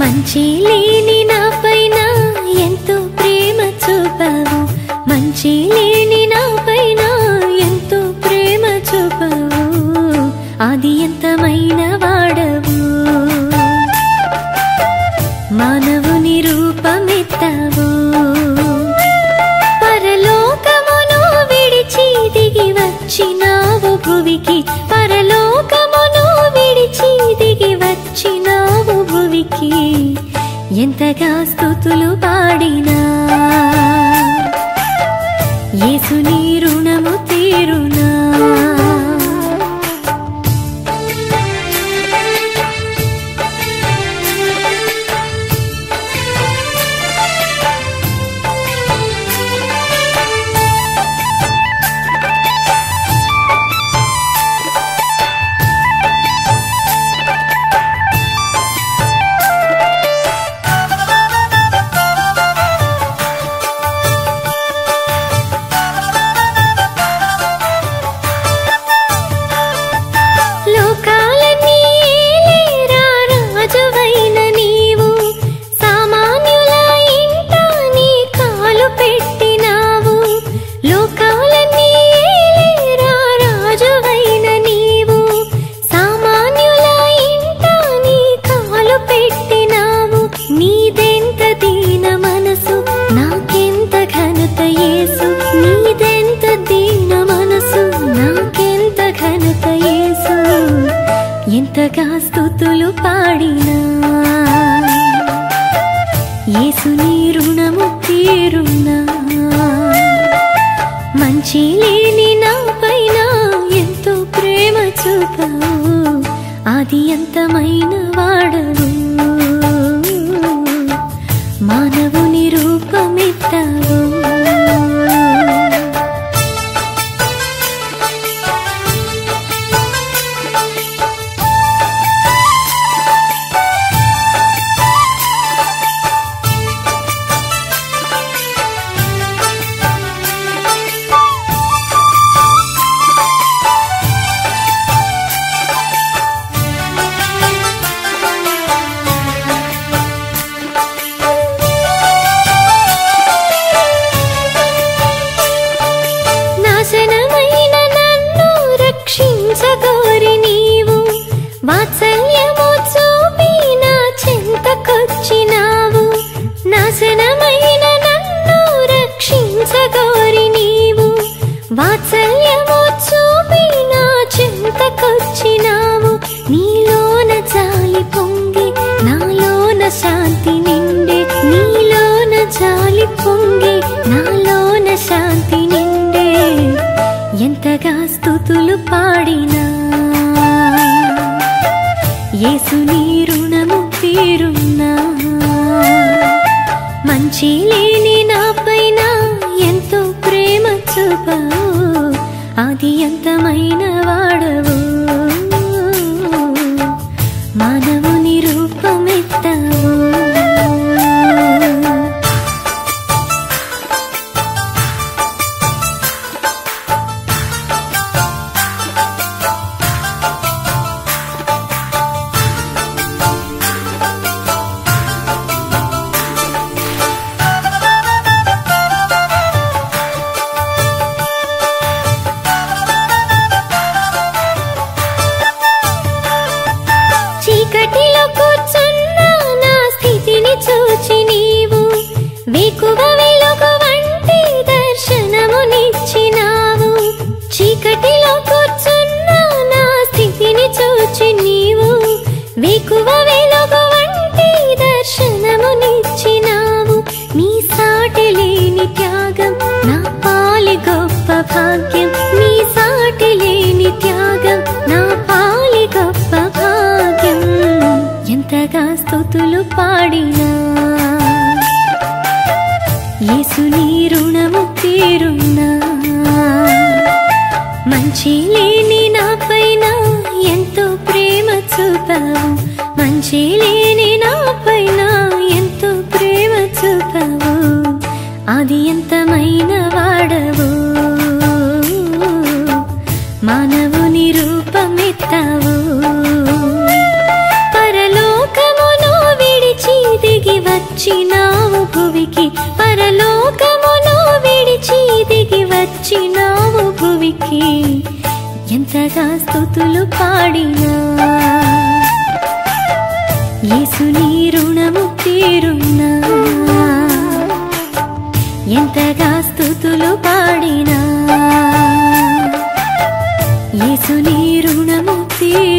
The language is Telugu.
మంచి లేని నా పైన ఎంతో ప్రేమ చూపావు మంచి లేని నా పైన ఎంతో ప్రేమ చూపావు అది ఎంతమైన వాడవు మానవుని రూపమెత్తావు పరలోకమును విడిచి దిగి వచ్చినావు భువికి పరలోకమును విడిచి దిగి వచ్చినావు భువికి ఎంతగా స్థుతులు పాడినా యేసుని రుణము తీరునా లోకాలన్నీ ఏలేరా రాజువైన నీవు సామాన్యుల ఇంట నీ కాలు పెట్టినావు లోకాలన్నీ ఏలేరా రాజువైన నీవు సామాన్యుల ఇంట నీ కాలు పెట్టినావు నీదెంత దీన మనసు నాకెంత ఘనత యేసు నీదెంత దీన మనసు నాకెంత ఘనత యేసు ఎంతగా స్థుతులు పాడినా యేసుని రుణము తీరునా మంచి లేని నా పైన ఎంతో ప్రేమ చూపావు అది అంతమైన వాడవు మానవుని రూపమెత్తావు నాశనమైన నన్ను రక్షించగోరి నీవు వాత్సల్యము చూపి నా చెంతకొచ్చినావు నాశనమైన నన్ను రక్షించగోరి నీవు వాత్సల్యము చూపి నా చెంతకొచ్చినావు నీలోన జాలి పొంగి నాలోన శాంతి నిండే నీలోన జాలి పొంగి నాలోన శాంతి నిండే ఎంతగా స్థుతులు పాడినా యేసుని రుణము తీరున్నా మంచి లేని నా పైన ఎంతో ప్రేమ చూపావు అది ఎంతమైన వాడవు మానవుని రూపమెత్తావు చీకటిలో కూర్చున్న నా స్థితిని చూచి నీవు వేకువ వెలుగు వంటి దర్శనమునిచ్చినావు చీకటిలో కూర్చున్న నా స్థితిని చూచి నీవు వేకువ వెలుగు వంటి దర్శనమునిచ్చినావు నీ సాటి లేని త్యాగం నా పాలి గొప్ప భాగ్యం నీ సాటి లేని త్యాగం నా పాలి గొప్ప భాగ్యం ఎంతగా స్థుతులు పాడినా యేసుని రుణము తీరున్నా మంచి లేని నా పైన ఎంతో ప్రేమ చూపావు మంచి లేని నా పైన ఎంతో ప్రేమ చూపావు అది ఎంతమైన వాడవు మానవుని రూపమెత్తావు పరలోకమును విడిచి వచ్చినావు భువికి పరలోకమును విడిచి దిగి వచ్చినావు భువికి ఎంతగా స్థుతులు పాడినా యేసుని రుణము తీరున్నా ఎంతగా స్థుతులు పాడినా యేసుని రుణము తీరున్నా